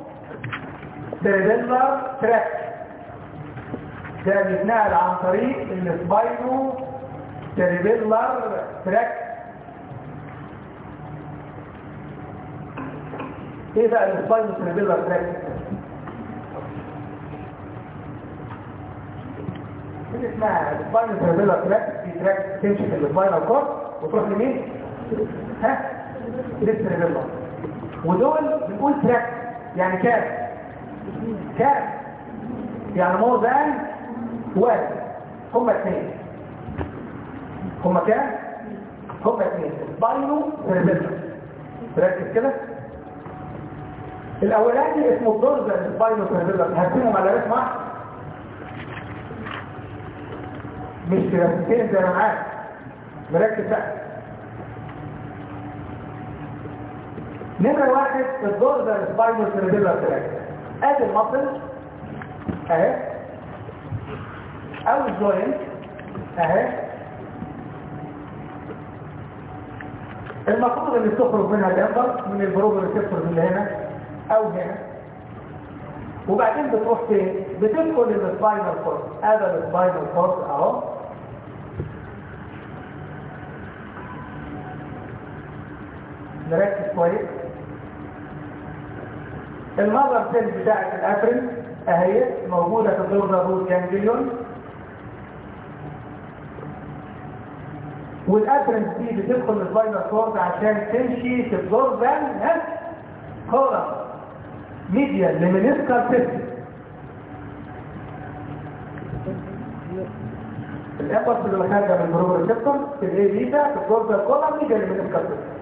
سيربيلر تراك ده بيتنقل عن طريق السباينو سيربيلر تراك ايه بقى السباينو سيربيلر تراك دي اسمها السباينو سيربيلر تراك في تراك تمشي في السباينال كورد وتروح لمين ها للسيربيلر ودول بنقول تراك يعني كام كام يعني مور ذان واحد هما اثنين هما كام هما اثنين باينو سيربيلر ركز كده الاولاني اسمه الدورزا الباينو سيربيلر هرسمهم على رسم واحد مش في رسمتين زي ما معاك مركز بقى نمرة واحد الدور ده السباينال سيربيلر تراك ادي المصل اهي او الجوينت اهي المفروض ان تخرج منها الامبر من البروب ريسبتورز اللي هنا او هنا وبعدين بتروح فين بتدخل السباينال كورد هذا السباينال كورد اهو نركز كويس المرة سيل بتاعت الافرين اهي موجودة في الدور روت جانجليون والافرين دي بتدخل السباينال كورد عشان تمشي في الدور ده ها كورة ميديا لمنسكال سيستم الابرس اللي خارجه من جروب الريسبتور في الاي بيتا في الدور ده كورة ميديا لمنسكال سيستم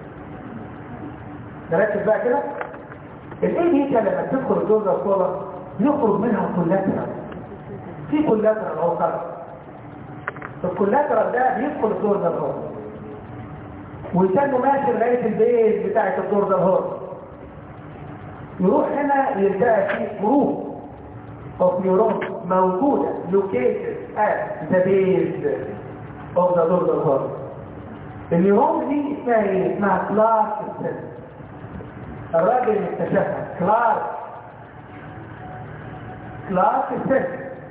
نركز بقى كده الاي بيتا لما تدخل الدور ده كورة يخرج منها كولاترال في كولاترال اهو خرج الكولاترال ده بيدخل الدور ده الهور ويتنه ماشي لغايه البيز بتاعه الدور ده الهور يروح هنا يلتقى فيه جروب اوف نيورون موجوده لوكيتد ات ذا بيز اوف ذا دور ده الهور النيورون دي اسمها ايه؟ اسمها كلارك سيل الراجل اللي اكتشفها كلارك كلارك سيل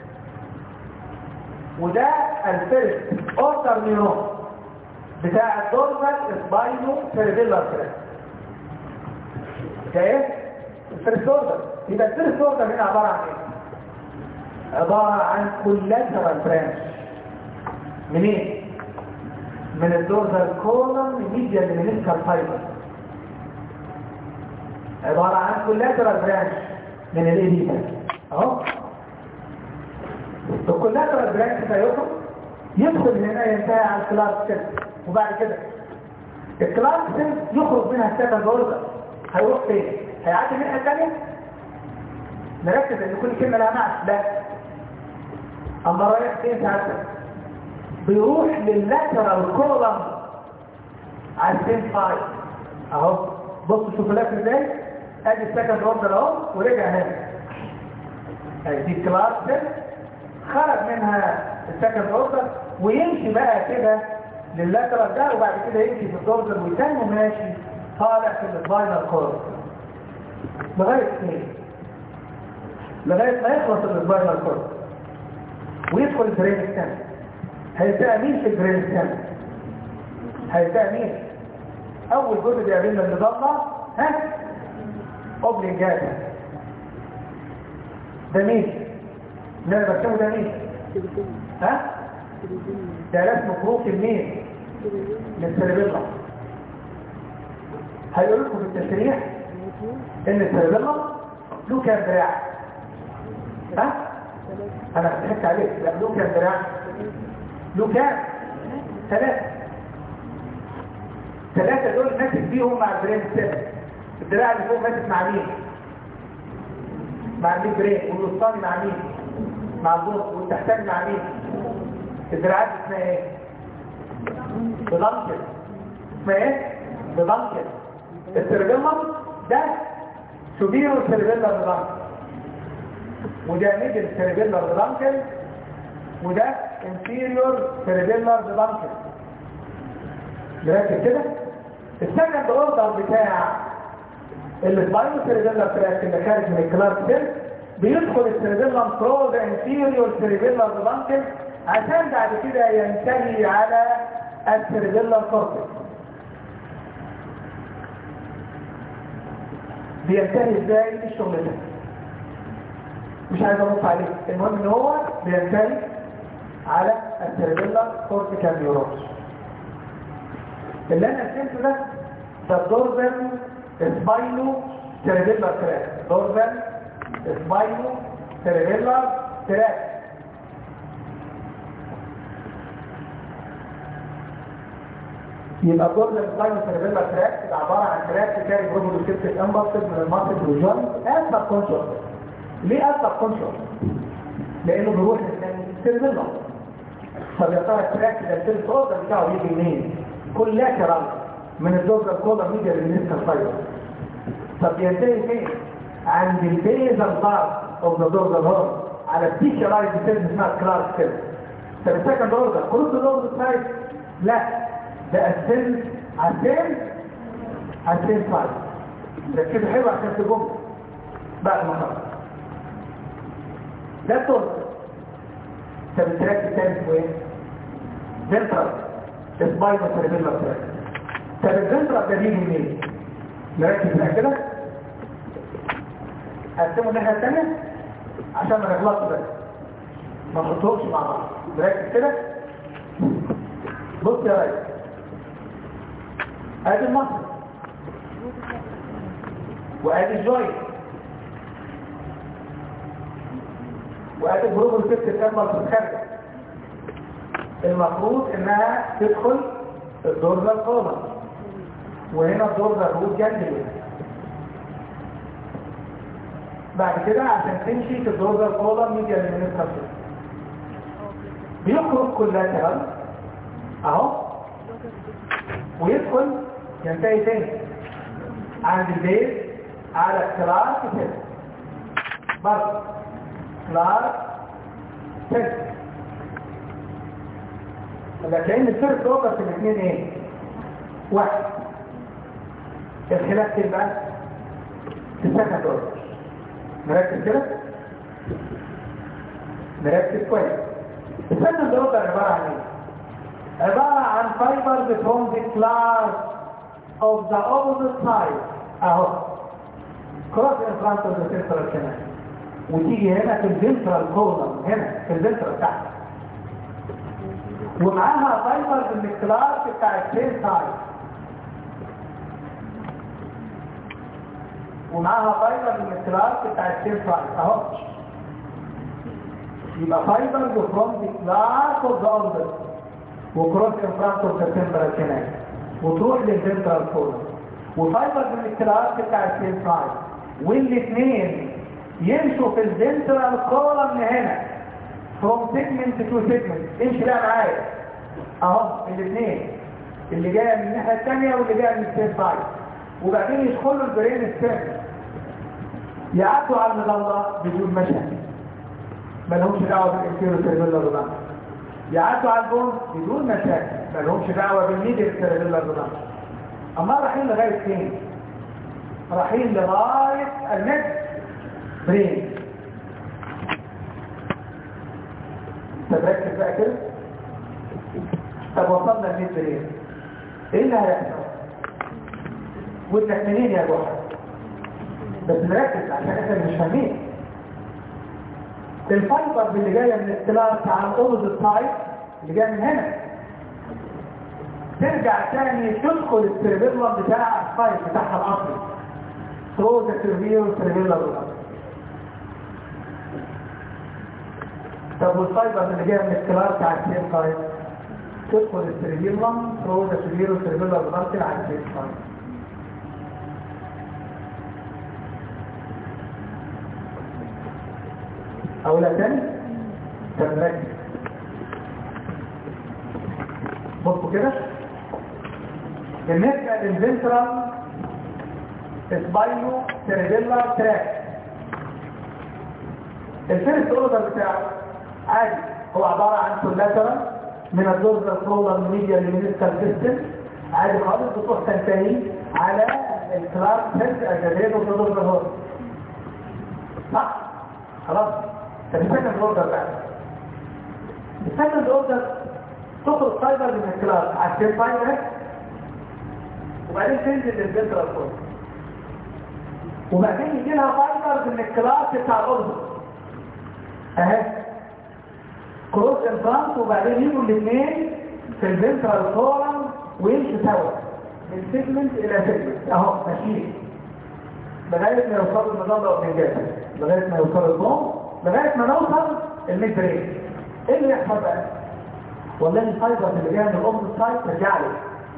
وده الفيرست اوردر نيورون بتاع الدورزال سباينو سيربيلار كراك ده ايه الفيرست اوردر يبقى الفيرست اوردر هنا عباره عن ايه عباره عن كولاترال برانش منين من الدورزال كولم ميديا لمينيسكال فايبر عباره عن كولاترال برانش من الايديتا اهو الكولاترال برانش ده يخرج يدخل هنا ينتهي على الكلارك سيل وبعد كده الكلارك سيل يخرج منها السكند اوردر هيروح فين هيعدي منها الثانيه نركز ان كل كلمه لها معنى لا اما رايح فين ساعتها بيروح لللاترال كولم على السين فايف اهو بص شوف اللاتر ازاي ادي السكند اوردر اهو ورجع هنا ادي الكلارك سيل خرج منها السكند اوردر ويمشي بقى كده لللاترال ده وبعد كده يمشي في الدورزل ويتنه ماشي طالع في السباينال كورد لغايه ايه لغايه ما يخلص السباينال كورد ويدخل البرين ستان هيلتقى مين في البرين ستان هيلتقى مين اول جزء بيقابلنا اللي ضلع ها اوبلينجات ده مين اللي انا برسمه ده مين ها ده رسم كروك منين من السيربيلا هيقول لكم في التشريح ان السيربيلا له كام دراع ها انا ضحكت عليك لا له كام دراع له كام ثلاثة ثلاثة دول ماسك بيهم مع البرين ستيب الدراع اللي فوق ماسك مع مين مع الميد برين والوسطاني مع مين مع البوس والتحتاني مع مين الدراعات اسمها ايه بضمكر اسمها ايه بضمكر السيربيلم ده سوبيرو سيربيلم بضمكر وده ميدل سيربيلم بضمكر وده انفيريور سيربيلم بضمكر نركز كده السكند اوردر بتاع السباينو سيربيلم تراك اللي خارج من الكلارك سيل بيدخل السيربيلم برو ذا انفيريور سيربيلم بضمكر عشان بعد كده ينتهي على السيربيلم كورتكس بينتهي ازاي دي الشغل ده مش عايز ابص عليه المهم ان هو بينتهي على السيربيلم كورتيكال نيورونز اللي انا فهمته ده ده دورزن سباينو سيربيلم تراك دورزن سباينو سيربيلم تراك يبقى دور السباينو سيربيلر تراك يبقى عباره عن تراك كاري بروبولوسيبتيك امبرسد من الماسل والجوينت از سب كونشس ليه از سب كونشس لانه بيروح للسيربيلر طب يا ترى التراك ده السيربيلر اوردر بتاعه يجي منين كولاترال من الدوزر كولا ميديا للنسكال فايبر طب ينتهي فين عند البيزل بارت اوف ذا دورزال هورن على السبيشالايز سيلز اسمها كلاس سيلز طب السكند اوردر كروس الاوردر سايد لا ده السيلز على السيلز على السيلز سايد ركزوا حلو عشان تجمع بعد ما خلص ده التورس طب التراك الثاني اسمه ايه؟ فنترال سباينو سيربيلر تراك طب الفنترال ده بيجي منين؟ نركز بقى كده هقسمه الناحيه الثانيه عشان ما نغلطش بس ما نحطهمش مع بعض نركز كده بص يا ريس ادي المصر وادي الجوينت وادي الجروب اللي بتتكمل في الخارج المفروض انها تدخل الدور ده القومة وهنا الدور ده الروت جنبي بعد كده عشان تمشي في الدور ده القومة ميديا للمنسكة بيخرج كلها اهو ويدخل ينتهي تاني عند البيت على كلاس كده برضه كلاس كده يبقى كأن الفرق اوردر في الاثنين ايه واحد الخلاف تبقى في السكند اوردر نركز كده نركز كويس السكند اوردر عبارة عن ايه عبارة عن fibers from the class of the opposite side اهو cross in front of the central canal وتيجي هنا في الفنترال column هنا في الفنترال تحت ومعاها فايبر من الكلاس بتاع السيل سايد ومعاها فايبر من الكلاس بتاع السيل سايد اهو يبقى فايبر فروم ذا كلاس اوف ذا اوردر وكروس ان فرونت اوف ذا تمبرال كانال وتروح للفنترال كولوم وفايبر من الكلاس بتاع السيل سايد والاثنين يمشوا في الفنترال كولوم هنا from segment to segment امشي بقى معايا اهو الاثنين اللي جايه من الناحيه الثانيه واللي جايه من السيل سايد وبعدين يدخلوا البرين الثاني يعدوا على المظله بدون مشهد ما لهمش دعوه بالانتيرو سيربيلر رومانس يعدوا على البون بدون مشاكل ما لهمش دعوه بالميديا سيربيلر رومانس اما رايحين لغايه فين رايحين لغايه الميد برين طب ركز بقى كده طب وصلنا لميد برين ايه اللي هيحصل وانك منين يا جحا بس نركز عشان احنا مش فاهمين الفايبر اللي جايه من الكلاس على الاوبوزيت سايد اللي جايه من هنا ترجع تاني تدخل السيرفيلم بتاع السايد بتاعها الاصلي ثرو ذا سيرفير سيرفيلم طب والفايبر اللي جايه من الكلاس بتاع السيم سايد تدخل السيرفيلم ثرو ذا سيرفير سيرفيلم على السيم سايد أولا تاني تمركز بصوا كده بالنسبة للفنترال سباينو سيريبيلا تراك الفيرست اوردر بتاعه عادي هو عبارة عن كولاترال من الدورز الفرولر ميديا لمينيسكال ديستنس عادي خالص بتروح تنتهي على الكلاس هيد اجابيت وتدور الهورس صح خلاص طب السكند اوردر بقى السكند اوردر تخرج فايبر من الكلاس على السيل فايبر وبعدين تنزل للفنترال كورد وبعدين يجي لها فايبر من الكلاس بتاع الاوردر اهي كروس انفرانت وبعدين يجوا الاثنين في الفنترال كورم ويمشوا سوا من سيجمنت الى سيجمنت اهو ماشيين لغايه ما يوصلوا النظام ده والانجاز لغايه ما يوصلوا البوم لغايه ما نوصل الميد بريك ايه اللي يحصل بقى والله الفايبر اللي جايه من الام سايد ترجع لي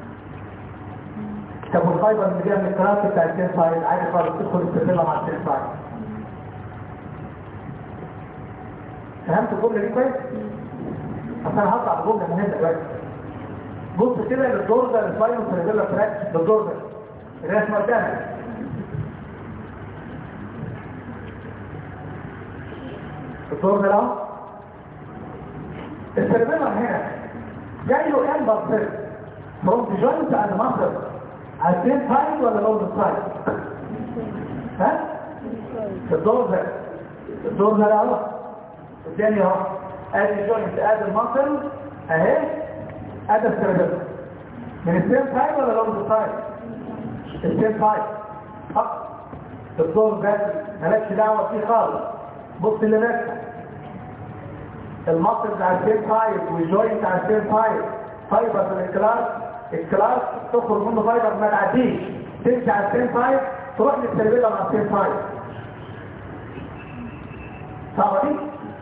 طب والفايبر اللي جايه من الكلاس بتاع السيل سايد عادي خالص تدخل السيرفيلا مع السيل سايد فهمت الجمله دي كويس اصل انا هطلع بجمله مهمه دلوقتي بص كده للدور ده الفايبر سيرفيلا تراك للدور ده الرسمه قدامك الدور ده اهو السيرفيلر هنا جاي له امبر سيل فروم جوينت اند ماسل على السيم سايد ولا لو سايد ها الدور ده الدور ده اهو الثاني اهو ادي جوينت ادي الماسل اهي ادي السيرفيلر من السيم سايد ولا لو سايد السيم سايد فقط الدور ده مالكش دعوه فيه خالص بص اللي ماسك المصل على السيم سايد والجوينت على السيم سايد فايبر في الكلاس الكلاس تخرج منه فايبر ما تعديش تمشي على السيم سايد تروح للسيرفيلا مع السيم سايد صعبه دي؟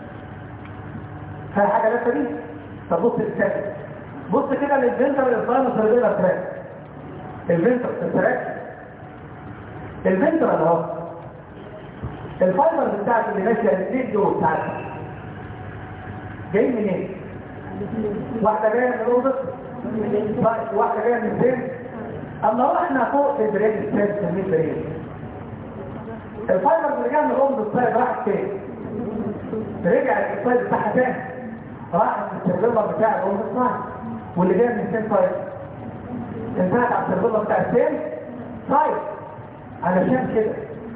فيها حاجه لسه دي؟ طب بص الثاني بص كده للفنتر الاسباين سيرفيلا تراك الفنتر التراك الفنتر اهو الفايبر بتاعت اللي ماشيه الاثنين دول بتاعتها جاي منين؟ واحده جايه من الاوضه واحده جايه من السن اما رحنا فوق في البريد السادس في البريد الفايبر اللي جايه من الاوضه الصيد راحت فين؟ رجع الصيد بتاعها تاني راحت السيرفيلر بتاع الاوضه الصيد واللي جايه من السن صيد انتهت على السيرفيلر بتاع السن صيد علشان كده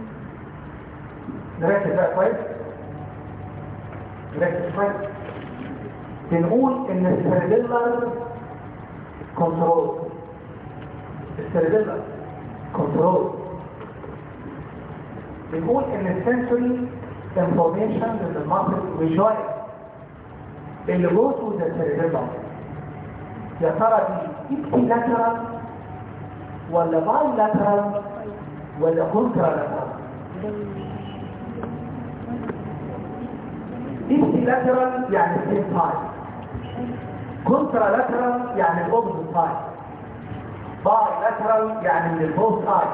نركز بقى كويس نركز كويس بنقول ان السيرفيلر كنترول السيرفيلر كنترول بنقول ان السنسوري انفورميشن من المصل وجوي اللي جوه ذا السيرفيلر يا ترى دي اكتيلاترال ولا بايلاترال ولا كونترالاترال ايبسيلاترال يعني السيم سايد كونترالاترال يعني الاوبزيت سايد بايلاترال يعني من البوث سايد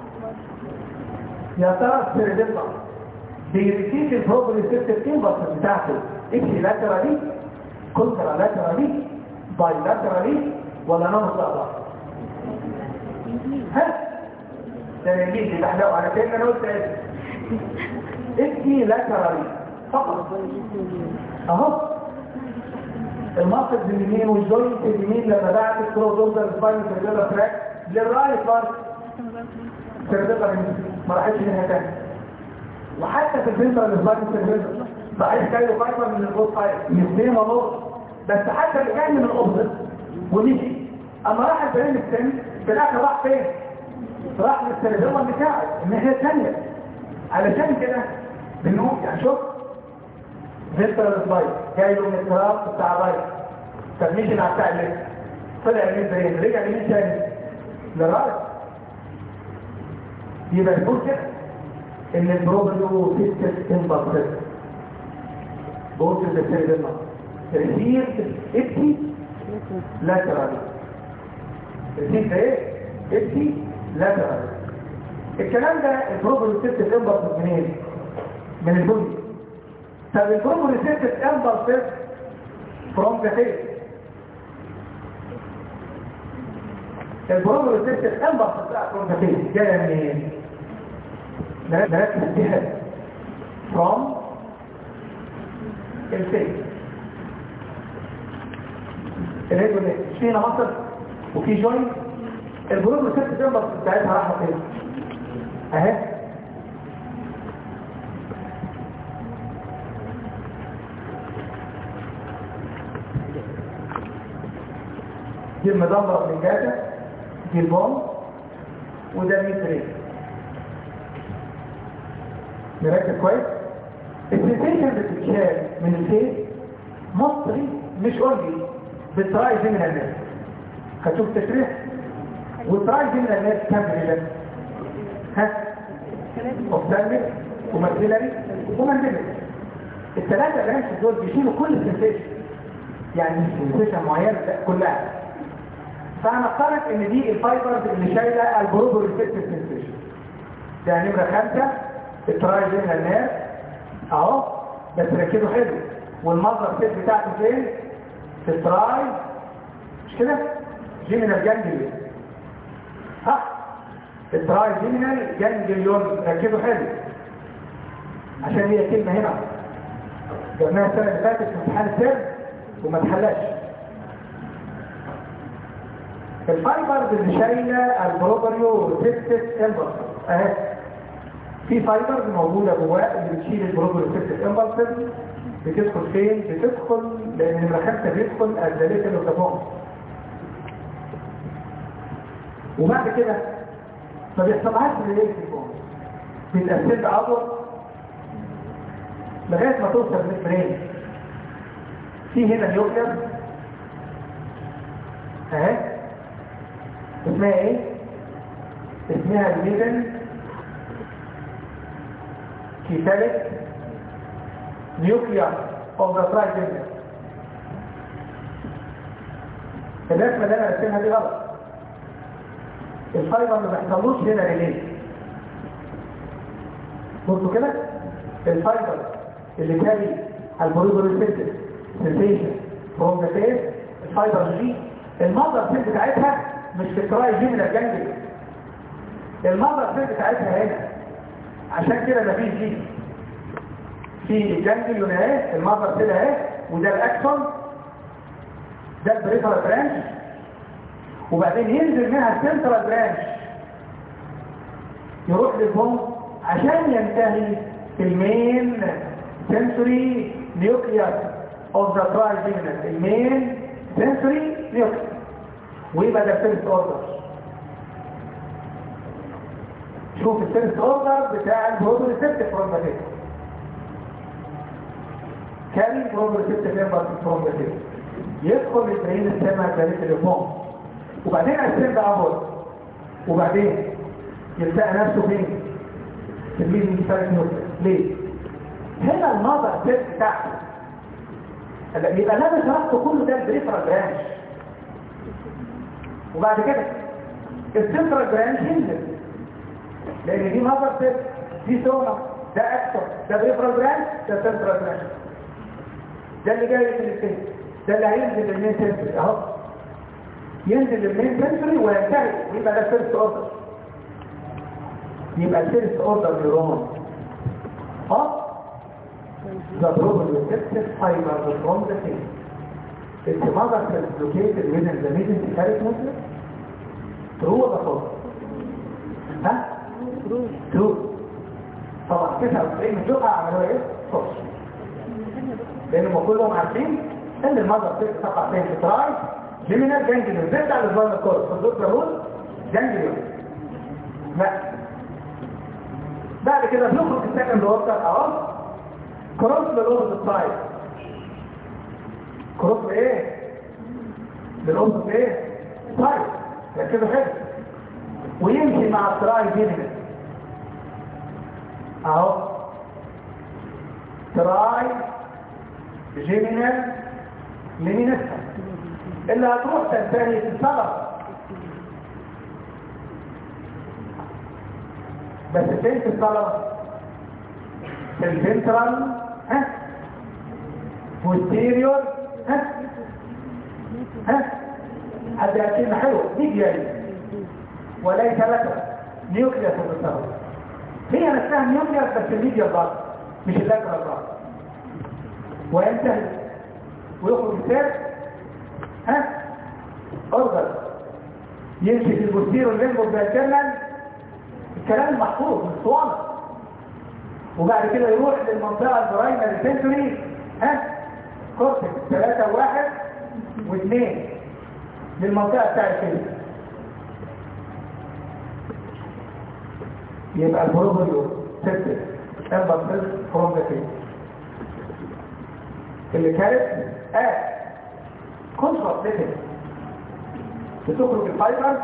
يا ترى السيرفيلا بيريسيف البروبريسيبتيف امبلس بتاعته ايبسيلاترالي كونترالاترالي بايلاترالي ولا نون اقدر ها ده الانجليزي بحلقه على كده انا قلت ايه ايبسيلاترالي فقط اهو المصل اليمين والجوينت اليمين لما بعت الكروزوزر سباين سيرفيلر تراك للرايت بارت سيرفيلر ما راحتش منها تاني وحتى في الفنتر السباين سيرفيلر صحيح جاي فايبر من البوت فايبر الاثنين ونص بس حتى اللي جاي من الاوبزيت ومشي اما راح البرين الثاني في الاخر راح فين؟ راح للسيرفيلر بتاعه الناحيه الثانيه علشان كده بنقول يعني شوف فيكتور سلايد جاي له من التراس بتاع رايت طب مشي مع بتاع الليفت طلع يمين زين رجع يمين تاني للرايت يبقى نقول كده ان البروبلو سيستم امبارسيت بوت السيرفيلا ريسير ابتي لاترالي ريسير ده ايه؟ ابتي لاترالي الكلام ده البروبلو سيستم امبارسيت منين؟ من البني طب البرومو ريسيرتد امبر فيس فروم ذا فيس البرومو ريسيرتد امبر فروم ذا فيس جايه منين؟ نركز فيها فروم الفيس الهيد والهيد مش فينا مصر وفي جوينت البرومو ريسيرتد امبر بتاعتها راحه فين؟ اهي دي المدمرة من جاتا دي البوم وده ميترين نركز كويس السنسيشن بتتشال من الفيس مصري مش اورجي بتراي زي من الناس هتشوف تشريح وتراي زي من الناس كام ريلان ها اوفتالميك وماكسيلاري ومانديبل الثلاثه برانش دول بيشيلوا كل السنسيشن يعني مش سنسيشن معينه لا كلها فهنفترض ان دي الفايبرز اللي شايله البروبو ريسبتيف سنسيشن ده نمره خمسه التراي زي الناس اهو بس ركزوا حلو والمصدر سيت بتاعته فين في التراي مش كده جيمينال جانجليون صح التراي جيمينال جانجليون ركزوا حلو عشان هي كلمه هنا جبناها السنة اللي فاتت في امتحان الترم وما اتحلاش الفايبرز اللي شايلة البروبريو سيستس امبلس اهي في فايبرز موجودة جواه اللي بتشيل البروبريو سيستس امبلس بتدخل فين؟ بتدخل لان نمرة خمسة بيدخل الزليت اللوكافون وبعد كده ما بيحصلهاش ريليت بيتقسم عضو لغاية ما توصل للبرين في هنا نيوكلير اهي اسمها ايه اسمها الميزن كيتاليك نيوكلير اوف ذا ترايجن الرسمه اللي انا رسمها دي غلط الفايبر ما بيحصلوش هنا ريليت بصوا كده الفايبر اللي كاري البروبر سيستم سنسيشن فروم ذا فيس الفايبر دي المنظر سيل بتاعتها مش في التراي جيمينال جانجل المنظر سيل بتاعتها هنا عشان كده مفيش دي في الجانجل هنا اهي المنظر سيل اهي وده الاكسون ده البريفرال برانش وبعدين ينزل منها السنترال برانش يروح للبوم عشان ينتهي في المين sensory nucleus of the trigeminal المين sensory nucleus ويبقى ده first order شوف الفيرست اوردر بتاع البروتو ريسبتيف فروم ذا كاري بروتو ريسبتيف فروم ذا يدخل البرين السمع ذلك الفوم وبعدين السن ده عبر وبعدين يلتقى نفسه فين في الميزن ثالث نوتر ليه هنا المضى سيت بتاعته يبقى اللي انا شرحته كله ده البريفرال برانش وبعد كده السنترال برانش ينزل لان دي مضى سيت دي سوما ده اكتر ده بريفرال برانش ده سنترال برانش ده اللي جاي من السن ده اللي هينزل للمين سنتري اهو ينزل للمين سنتري وينتهي ويبقى ده فيرست اوردر يبقى الفيرست اوردر نيورون اه the proprioceptive fiber from the face. Its mother cell is located within the mesenteric nucleus. True ولا false? ها؟ True. طبعا 99 من دول عملوا ايه؟ false. لانهم كلهم عارفين ان المذر سيل تقع فين في تراي جيمينال جانجليون بيرجع للظن الكورس في الدور بيقول جانجليون لا بعد كده بنخرج السكند وورتر اهو كروس للأرض الطايف كروس لإيه؟ للأرض إيه؟ طايف ركزوا حلو ويمشي مع التراي جيمينال اهو تراي جيمينال لمينسا اللي هتروح تنتهي في الصلاة بس فين في الصلاة؟ في الفنترال ها posterior ها ها حد يأتينا حلو ميديا وليس لك نيوكليس بالصبر هي نفسها نيوكليس بس الميديا الضغط مش اللاترال الضغط وينتهي ويخرج الثالث ها اوردر يمشي في البوستيرو الليمبو بالكامل الكلام المحفوظ من الصوانه وبعد كده يروح للمنطقة البرايمري سنتوري ها كورتكس ثلاثة واحد واثنين للمنطقة بتاع الكلمة يبقى البروبريو ستة امبر فروم ذا كلمة اللي كانت اه كونترا سيتنج بتخرج الفايبر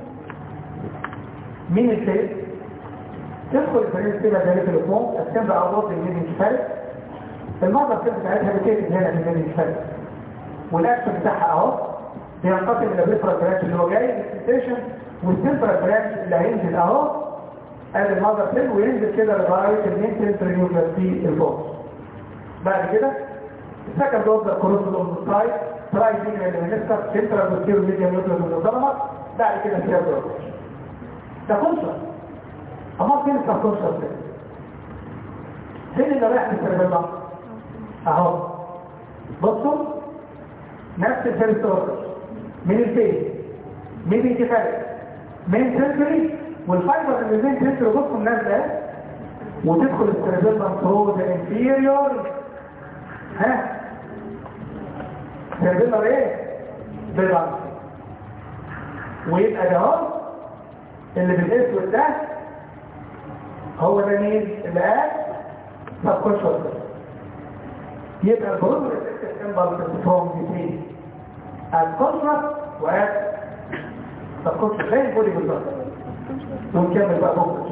مين السيد تدخل الفريق كده زي في الفون السن بقى ضغط الميدي انكفالت المنظر كده بتاعتها بتكتب هنا في الميدي انكفالت والاكشن بتاعها اهو بينقسم الى بيفرال برانش اللي هو جاي الستيشن والسنترال برانش اللي هينزل اهو ادي المنظر سيل وينزل كده لغايه المين سنتر نيوكليس في الفون بعد كده السكند اوردر كروس الاوبستايد تراي دي اللي بنسكت سنترال بوستيرو ميديا نيوكليس المنظمه بعد كده سيرد اوردر ده كونسر اما فين الكونسر ده فين اللي رايح للسيربيلا اهو بصوا نفس الفيرست اوردر من الفين من الكفايه من سنتري والفايبر اللي بين سنتري بصوا نازله وتدخل السيربيلم ثرو ذا انفيريور ها سيربيلم ايه بالبنك ويبقى ده اهو اللي بالاسود ده هو ده مين اللي قال سبكونشوس يبقى البرود ريسبتور سيمبل فروم بتوين الكونتراست وات سبكونشوس زي البودي بالظبط ونكمل بقى بكره